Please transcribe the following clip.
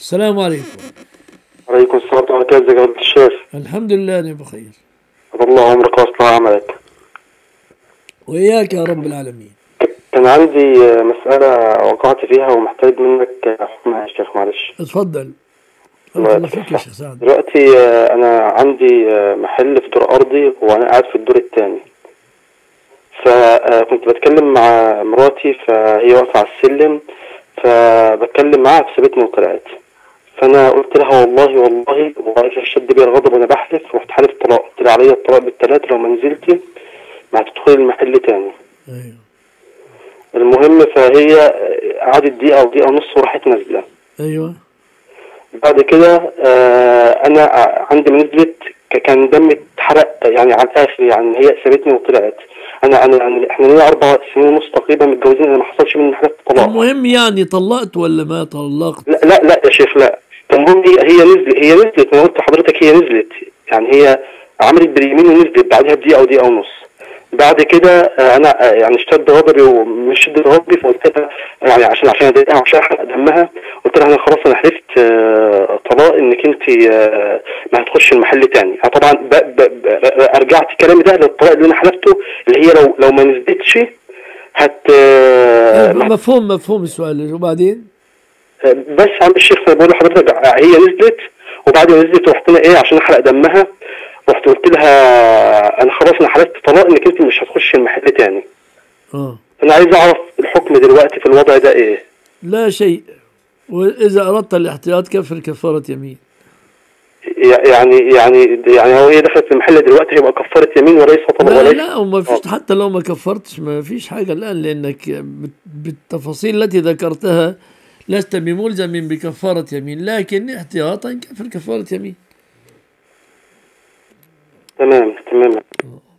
السلام عليكم عليكم السلام ورحمة الله وبركاته ازيك يا فضيلة الشيخ الحمد لله أنا بخير طال الله عمرك واصلح عملك وإياك يا رب العالمين كان عندي آه، مسألة وقعت فيها ومحتاج منك آه، حكمها يا شيخ معلش اتفضل الله بارك الله فيك يا شيخ سعد دلوقتي آه، أنا عندي آه، محل في دور أرضي وأنا قاعد في الدور الثاني فكنت بتكلم مع مراتي فهي واقفة على السلم فبتكلم معاها فسابتني وطلعت فأنا قلت لها والله والله والله شد بي الغضب وأنا بحلف رحت حالف طلاق قلت لها عليا الطلاق بالثلاثة لو ما نزلتي ما هتدخلي المحل تاني أيوه المهم فهي آه، قعدت دقيقة أو دقيقة ونص وراحت نازلة أيوه بعد كده آه، انا ع- عندي ما نزلت ك- كان دمي اتحرق يعني على الاخر يعني هي سابتني وطلعت انا انا يعني احنا لنا اربع سنين ونص تقريبا متجوزين انا ما حصلش مني حاجه طلاق المهم يعني طلقت ولا ما طلقت لا لا لا يا شيخ لا المهم هي هي نزلت هي نزلت انا قلت لحضرتك هي نزلت يعني هي عملت باليمين ونزلت بعدها بدقيقه او دقيقه ونص بعد كده آه، انا آه، يعني اشتد غضبي ومش شد غضبي فقلت لها يعني عشان عشان اضايقها وعشان احرق دمها قلت لها انا خلاص انا حلفت آه، طلاق انك انت آه، ما هتخش المحل تاني أنا طبعا ب ب ب ارجعت كلامي ده للطلاق اللي انا حلفته اللي هي لو لو ما نزلتش هت آه، ما مفهوم مفهوم السؤال وبعدين بس عم الشيخ أنا بقول لحضرتك هي نزلت وبعد ما نزلت رحت انا ايه عشان احرق دمها رحت قلت لها انا خلاص انا حلفت طلاق انك انت مش هتخشي المحل تاني اه انا عايز اعرف الحكم دلوقتي في الوضع ده ايه لا شيء وإذا أردت الاحتياط كفر كفارة يمين ي- يعني يعني يعني هو هي دخلت المحل دلوقتي هيبقى كفاره يمين وليس طلاق لا وليس لا وما فيش حتى لو ما كفرتش ما فيش حاجة الآن لأنك بت- بالتفاصيل التي ذكرتها لست بملزم بكفارة يمين لكن احتياطا كفر كفارة يمين تمام تمام